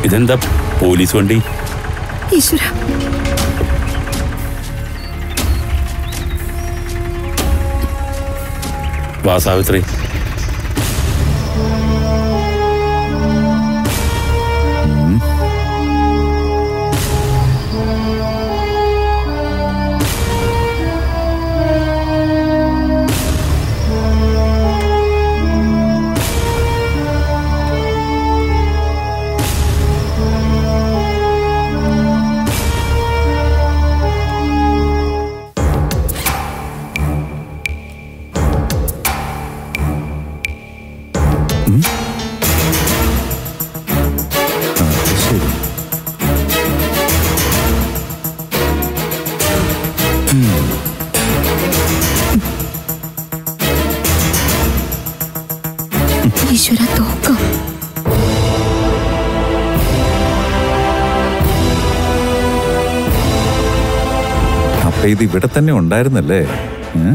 ഇതെന്താ പോലീസ് വണ്ടി ഈശ്വര വാ സാവിത്രി ശരി ഈശ്വര തോക്കം അപ്പൊ ഇത് ഇവിടെ തന്നെ ഉണ്ടായിരുന്നല്ലേ ഏ?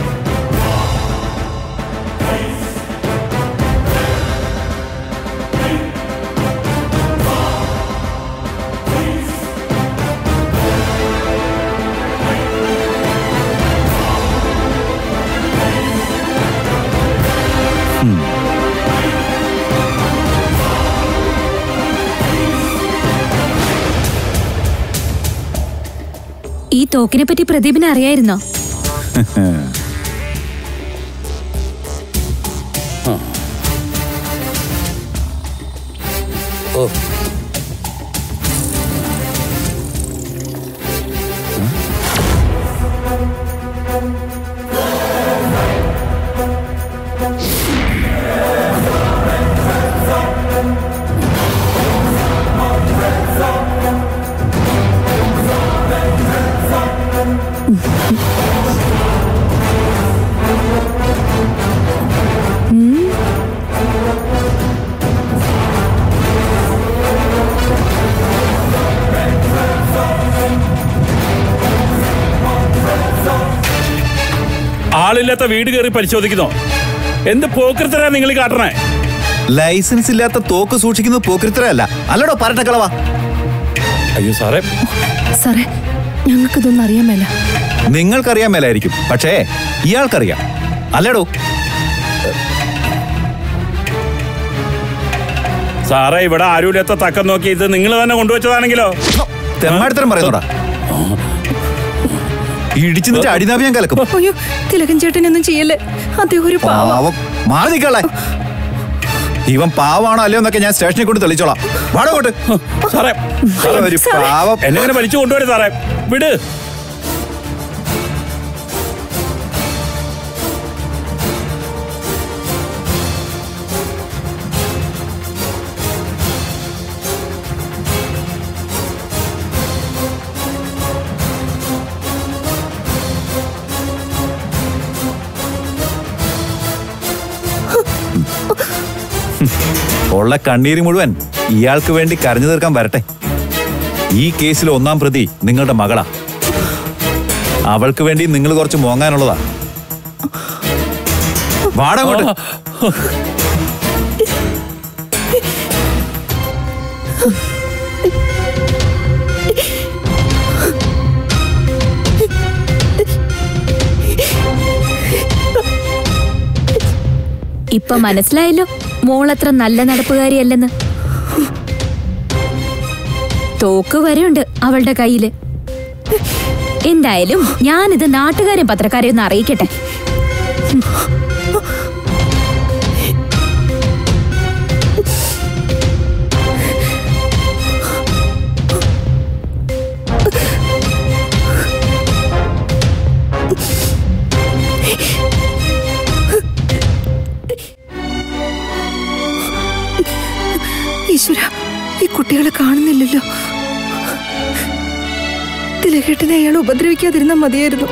ഈ തോക്കിനെ പറ്റി പ്രദീപിനെ അറിയായിരുന്നോ ഓ ആളില്ലാത്ത വീട് കയറി പരിശോധിക്കുന്നോ എന്ത് പോക്കൃത്തരാ നിങ്ങൾ കാട്ടണേ ലൈസൻസ് ഇല്ലാത്ത തോക്ക് സൂക്ഷിക്കുന്നത് പോക്രിത്തരല്ല അല്ലടോ പറട്ടക്കളവാ അയ്യോ സാറേ സാറേ ഞങ്ങൾക്കിതൊന്നും അറിയാൻ മേല നിങ്ങൾക്കറിയാൻ മേലായിരിക്കും പക്ഷേ ഇയാൾക്കറിയാം അല്ലടോ സാറേ ഇവിടെ ആരുമില്ലാത്ത തക്കം നോക്കി ഇത് നിങ്ങൾ തന്നെ കൊണ്ടുവച്ചതാണെങ്കിലോ തെമ്മാടിത്തരം പറയുന്നോടാ ഇടിച്ചു നിന്നിട്ട് അടിനാഭി ഞാൻ കലക്കും അയ്യോ തിലകൻ ചേട്ടനൊന്നും ചെയ്യല്ലേ അദ്ദേഹം ഒരു പാവം പാവം മാറി നിൽക്കളെ ഇവൻ പാവാണോ അല്ലയോ എന്നൊക്കെ ഞാൻ സ്റ്റേഷനിൽ കൊണ്ട് തെളിച്ചോളാം വാടകോട്ട് സാറേ ഒരു പാവം എന്നെ ഇങ്ങനെ വലിച്ചു കൊണ്ടുവരും സാറേ വിട് ഉള്ള കണ്ണീര് മുഴുവൻ ഇയാൾക്ക് വേണ്ടി കരഞ്ഞു തീർക്കാൻ വരട്ടെ ഈ കേസിൽ ഒന്നാം പ്രതി നിങ്ങളുടെ മകളാ അവൾക്ക് വേണ്ടി നിങ്ങൾ കുറച്ച് മോങ്ങാനുള്ളതാ വാടകോട്ട് ഇപ്പൊ മനസ്സിലായല്ലോ മോളത്ര നല്ല നടപ്പുകാരിയല്ലെന്ന് തോക്ക് വരെയുണ്ട് അവളുടെ കയ്യില് എന്തായാലും ഞാനിത് നാട്ടുകാരെയും പത്രക്കാരെയും ഒന്ന് അറിയിക്കട്ടെ ഈശ്വര ഈ കുട്ടികളെ കാണുന്നില്ലല്ലോ തിലകേട്ടനെ അയാൾ ഉപദ്രവിക്കാതിരുന്ന മതിയായിരുന്നു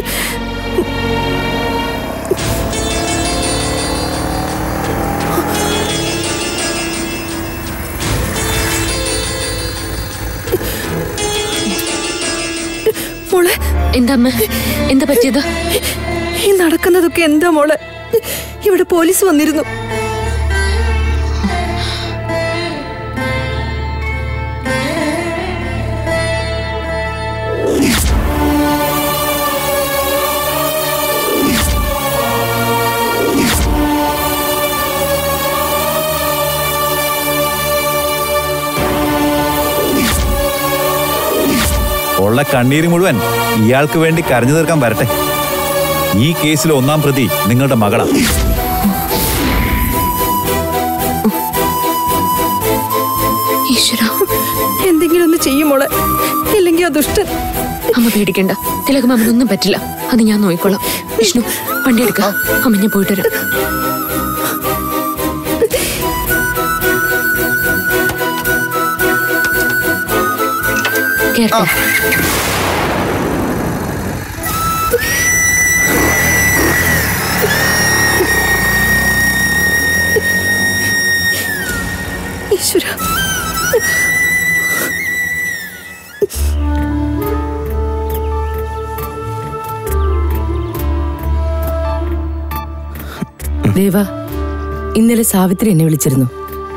മോളെ എന്താ അമ്മ എന്താ പറ്റിയത് ഈ നടക്കുന്നതൊക്കെ എന്താ മോളെ ഇവിടെ പോലീസ് വന്നിരുന്നു ഉള്ള കണ്ണീര് മുഴുവൻ ഇയാൾക്ക് വേണ്ടി കരഞ്ഞു തീർക്കാൻ വരട്ടെ ഈ കേസിലെ ഒന്നാം പ്രതി നിങ്ങളുടെ മകളാ ഈശ്വര എന്തെങ്കിലും ഒന്ന് ചെയ്യും മോളെ ഇല്ലെങ്കിൽ ആ ദുഷ്ടൻ അമ്മ പേടിക്കണ്ട തിലകമാമനൊന്നും പറ്റില്ല അത് ഞാൻ നോക്കിക്കോളാം വിഷ്ണു വണ്ടി എടുക്ക അമ്മ ഞാൻ പോയിട്ട് വരാം കേട്ടോ ഈശ്വര ദേവ ഇന്നലെ സാവിത്രി എന്നെ വിളിച്ചിരുന്നു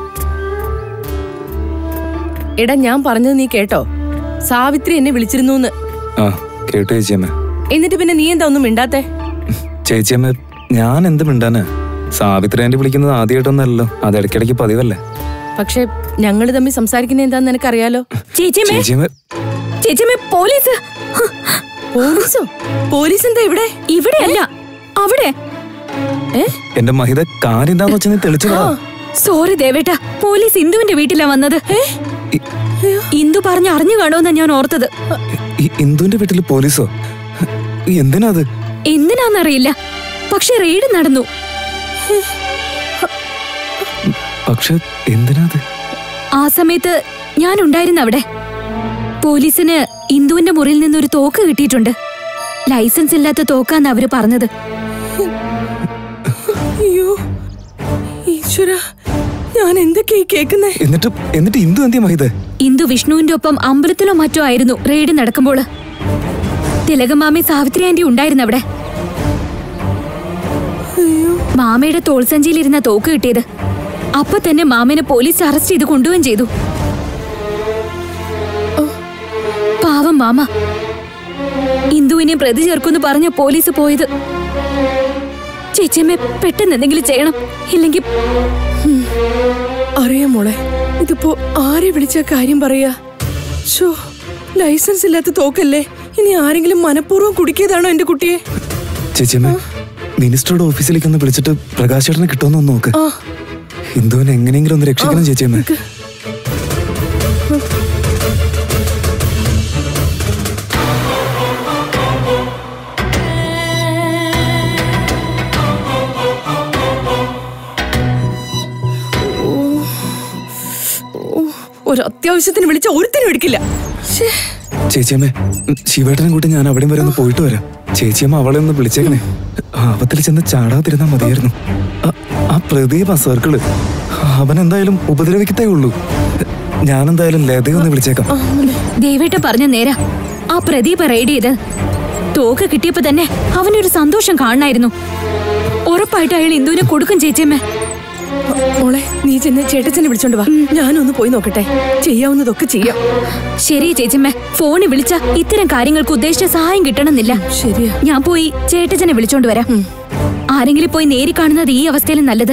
എടാ ഞാൻ പറഞ്ഞത് നീ കേട്ടോ സാവിത്രി എന്നെ വിളിച്ചിരുന്നു ആ കേട്ടു ചേച്ചിയമ്മ എന്നിട്ട് പിന്നെ നീ എന്താ ഒന്നും മിണ്ടാത്തെ ചേച്ചിയമ്മ ഞാൻ എന്ത് മിണ്ടാന് സാവിത്രി ആന്റി വിളിക്കുന്നത് ആദ്യമായിട്ടൊന്നല്ലോ അത് ഇടയ്ക്കിടയ്ക്ക് പതിവല്ലേ പക്ഷെ ഞങ്ങൾ തമ്മിൽ സംസാരിക്കുന്ന എന്താന്ന് നിനക്കറിയാലോ ചേച്ചിയമ്മേ ചേച്ചിയമ്മ ചേച്ചിയമ്മേ പോലീസ് പോലീസോ പോലീസ് എന്താ ഇവിടെ ഇവിടെയല്ല അവിടെ ഏ എന്റെ മഹിത കാര്യം എന്താന്ന് വെച്ചാൽ നീ തെളിച്ചു പറ. സോറി ദേവേട്ട പോലീസ് ഇന്ദുവിന്റെ വീട്ടിലാ വന്നത് ഇ- ഇന്ദു പറഞ്ഞ് അറിഞ്ഞു കാണുമെന്നാ ഞാൻ ഓർത്തത് ഈ ഇന്ദുവിന്റെ വീട്ടിൽ പോലീസോ ഈ എന്തിനാ അത് എന്തിനാന്നറിയില്ല പക്ഷെ റെയ്ഡ് നടന്നു പക്ഷെ എന്തിനാ അത് ആ സമയത്ത് ഞാൻ ഉണ്ടായിരുന്നു അവിടെ പോലീസിന് ഇന്ദുവിന്റെ മുറിയിൽ നിന്ന് ഒരു തോക്ക് കിട്ടിയിട്ടുണ്ട് ലൈസൻസ് ഇല്ലാത്ത തോക്കാന്ന് അവര് പറഞ്ഞത് അയ്യോ ഈശ്വര ഞാൻ എന്തൊക്കെയായി കേക്കുന്നേ എന്നിട്ട് എന്നിട്ട് ഇന്ദു എന്തിയാ മഹിത ഇന്ദു വിഷ്ണുവിന്റെ ഒപ്പം അമ്പലത്തിലോ മറ്റോ ആയിരുന്നു റെയ്ഡ് നടക്കുമ്പോൾ തിലകമാമി സാവിത്രി ആന്റി ഉണ്ടായിരുന്നു അവിടെ മാമയുടെ തോൾസഞ്ചിയിലിരുന്ന തോക്ക് കിട്ടിയത് അപ്പൊ തന്നെ മാമനെ പോലീസ് അറസ്റ്റ് ചെയ്ത് കൊണ്ടുപോവുകയും ചെയ്തു പാവം മാമ ഇന്ദുവിനെ പ്രതി ചേർക്കുമെന്ന് പറഞ്ഞ പോലീസ് പോയത് ചേച്ചിയമ്മ പെട്ടെന്ന് എന്തെങ്കിലും ചെയ്യണം ഇല്ലെങ്കിൽ അറിയാം മോളെ ഇതിപ്പോ ആരെ വിളിച്ച കാര്യം പറയാ ഷോ ലൈസൻസ് ഇല്ലാത്ത തോക്കല്ലേ ഇനി ആരെങ്കിലും മനഃപൂർവ്വം കുടുക്കിയതാണോ എന്റെ കുട്ടിയെ ചേച്ചിയമ്മ മിനിസ്റ്ററുടെ ഓഫീസിലേക്ക് ഒന്ന് വിളിച്ചിട്ട് പ്രകാശേട്ടനെ കിട്ടുമെന്ന് ഒന്ന് നോക്ക് ആ ഇന്ദുവിനെ എങ്ങനെയെങ്കിലും ഒന്ന് രക്ഷിക്കണം ചേച്ചിയമ്മ നിക്ക്. ഓ. ഓ, ഒരു അത്യാവശ്യത്തിന് വിളിച്ച ഒരുത്തിനും എടുക്കില്ല ശ്ശേ. ചേച്ചിയമ്മ ശിവേട്ടനും കൂട്ടി ഞാൻ അവിടെയും വരെ ഒന്ന് പോയിട്ട് വരാം ചേച്ചിയമ്മ അവളെ ഒന്ന് വിളിച്ചേക്കണേ ആപത്തിൽ ചെന്ന് ചാടാതിരുന്നാ മതിയായിരുന്നു ആ- ആ പ്രദീപ് ആ സർക്കിള് അവൻ എന്തായാലും ഉപദ്രവിക്കത്തേ ഉള്ളൂ ഞാനെന്തായാലും ലതയെ ഒന്ന് വിളിച്ചേക്കാം ദേവേട്ട പറഞ്ഞ നേരാ ആ പ്രദീപ് റെയ്ഡ് ചെയ്ത് തോക്ക് കിട്ടിയപ്പോ തന്നെ അവനൊരു സന്തോഷം കാണായിരുന്നു ഉറപ്പായിട്ട് അയാൾ ഇന്ദുവിനെ കൊടുക്കും ചേച്ചിയമ്മേ മോളെ നീ ചെന്ന് ചേട്ടച്ചനെ വിളിച്ചോണ്ട് വാ ഞാനൊന്ന് പോയി നോക്കട്ടെ ചെയ്യാവുന്നതൊക്കെ ചെയ്യാം ശരി ചേച്ചിയമ്മേ ഫോണിൽ വിളിച്ച ഇത്തരം കാര്യങ്ങൾക്ക് ഉദ്ദേശിച്ച സഹായം കിട്ടണമെന്നില്ല ശരിയാ ഞാൻ പോയി ചേട്ടച്ചനെ വിളിച്ചോണ്ട് വരാം ആരെങ്കിലും പോയി നേരി കാണുന്നത് ഈ അവസ്ഥയിൽ നല്ലത്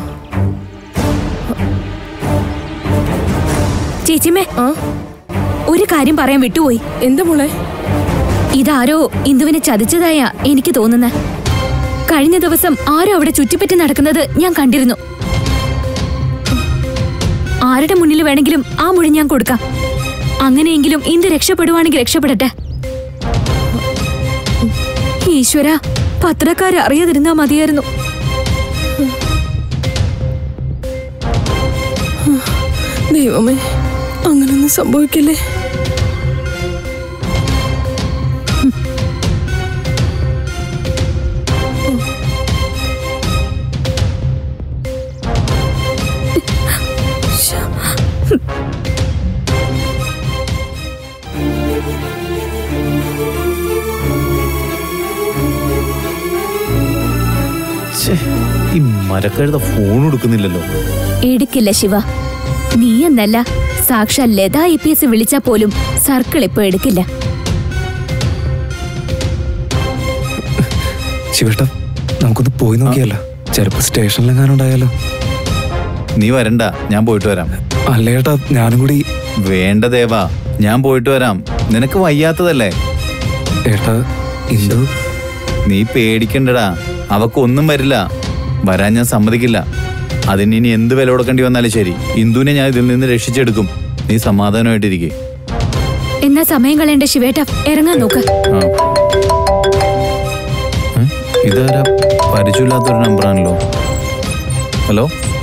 ചേച്ചിയമ്മേ ആ ഒരു കാര്യം പറയാൻ വിട്ടുപോയി എന്താ മോളെ ഇതാരോ ഇന്ദുവിനെ ചതിച്ചതായ എനിക്ക് തോന്നുന്നത് കഴിഞ്ഞ ദിവസം ആരോ അവിടെ ചുറ്റിപ്പറ്റി നടക്കുന്നത് ഞാൻ കണ്ടിരുന്നു ആരുടെ മുന്നിൽ വേണമെങ്കിലും ആ മൊഴി ഞാൻ കൊടുക്കാം അങ്ങനെയെങ്കിലും ഇന്ദു രക്ഷപ്പെടുവാണെങ്കിൽ രക്ഷപ്പെടട്ടെ ഈശ്വര പത്രക്കാരെ അറിയാതിരുന്നാ മതിയായിരുന്നു ദൈവമേ അങ്ങനൊന്നും സംഭവിക്കല്ലേ ഈ മരക്കഴുത ഫോൺ എടുക്കുന്നില്ലല്ലോ എടുക്കില്ല ശിവ നീ എന്നല്ല സാക്ഷാൽ ലത ഐ പി എസ് വിളിച്ചാ പോലും സർക്കിൾ ഇപ്പൊ എടുക്കില്ല ശിവേട്ട നമുക്കൊന്ന് പോയി നോക്കിയല്ലോ ചിലപ്പോ സ്റ്റേഷനിലെങ്ങാനും ഉണ്ടായാലോ നീ വരണ്ട ഞാൻ പോയിട്ട് വരാം അല്ലേട്ടാ ഞാനും കൂടി വേണ്ട ദേവാ ഞാൻ പോയിട്ട് വരാം നിനക്ക് വയ്യാത്തതല്ലേ ഏട്ടാ ഇന്ദു നീ പേടിക്കണ്ടടാ അവക്കൊന്നും വരില്ല വരാൻ ഞാൻ സമ്മതിക്കില്ല അതിന് ഇനി എന്ത് വില കൊടുക്കേണ്ടി വന്നാലും ശരി ഇന്ദുവിനെ ഞാൻ ഇതിൽ നിന്ന് രക്ഷിച്ചെടുക്കും നീ സമാധാനമായിട്ടിരിക്കെ എന്നാ സമയം കളയണ്ട ശിവേട്ട ഇറങ്ങാൻ നോക്ക് ആ ഏ? ഇതാരാ പരിചയമില്ലാത്തൊരു നമ്പറാണല്ലോ ഹലോ